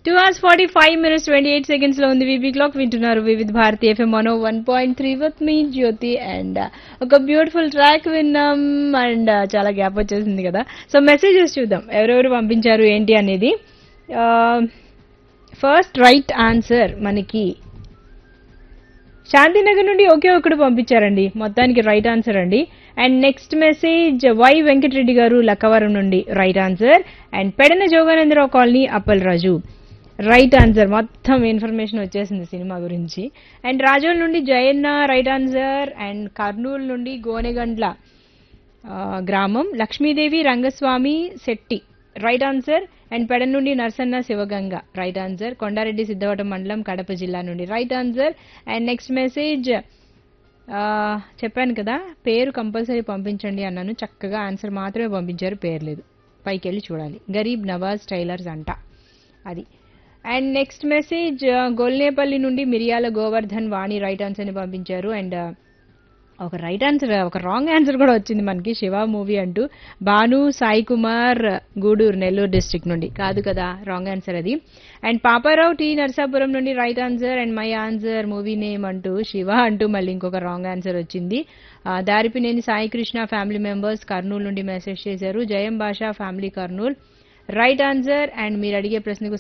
two hours forty five minutes twenty eight seconds లో ఉంది VB clock వింటున్నారు Vividh Bharati FM మనో one point three with me Jyothi and ఒక beautiful track విన్నాం and చాలా గ్యాప్ వచ్చేసింది కదా సో మెసేజెస్ చూద్దాం ఎవరెవరు పంపించారు ఏంటి అనేది ఫస్ట్ రైట్ ఆన్సర్ మనకి శాంతినగర్ నుండి ఒకే ఒకడు పంపించారండి మొత్తానికి రైట్ ఆన్సర్ అండి and next message Y Venkatareddy garu Lakkavaram నుండి right answer and Pedana Joganandarao colony Appal Raju right answer మొత్తం ఇన్ఫర్మేషన్ వచ్చేసింది సినిమా గురించి అండ్ రాజోల్ నుండి Jayanna right answer and Kurnool నుండి గోనెగండ్ల ఆ, గ్రామం Lakshmidevi Rangaswamy Shetty right answer and Peda నుండి నర్సన్న శివగంగ రైట్ ఆన్సర్ కొండారెడ్డి సిద్ధవటం మండలం కడప జిల్లా నుండి right answer and next message చెప్పాను కదా పేరు కంపల్సరీ పంపించండి అన్నాను చక్కగా ఆన్సర్ మాత్రమే పంపించారు పేరు లేదు పైకి వెళ్ళి చూడాలి గరీబ్ నవాజ్ టైలర్స్ అంట అది అండ్ నెక్స్ట్ మెసేజ్ గొల్నేపల్లి నుండి మిరియాల గోవర్ధన్ వాణి రైట్ ఆన్సర్ని పంపించారు అండ్ ఒక రైట్ ఆన్సర్ ఒక రాంగ్ ఆన్సర్ కూడా వచ్చింది మనకి శివ మూవీ అంటూ భాను సాయి కుమార్ గూడూరు నెల్లూరు డిస్ట్రిక్ట్ నుండి కాదు కదా రాంగ్ ఆన్సర్ అది అండ్ పాపారావు టీ నర్సాపురం నుండి right answer and my answer movie name అంటూ శివ అంటూ మళ్ళీ ఇంకొక రాంగ్ ఆన్సర్ వచ్చింది ఆ, దారిపినేని సాయి కృష్ణ ఫ్యామిలీ మెంబర్స్ కర్నూలు నుండి మెసేజ్ చేశారు Jayam Basha family Kurnool right answer and మీరు అడిగే ప్రశ్నకు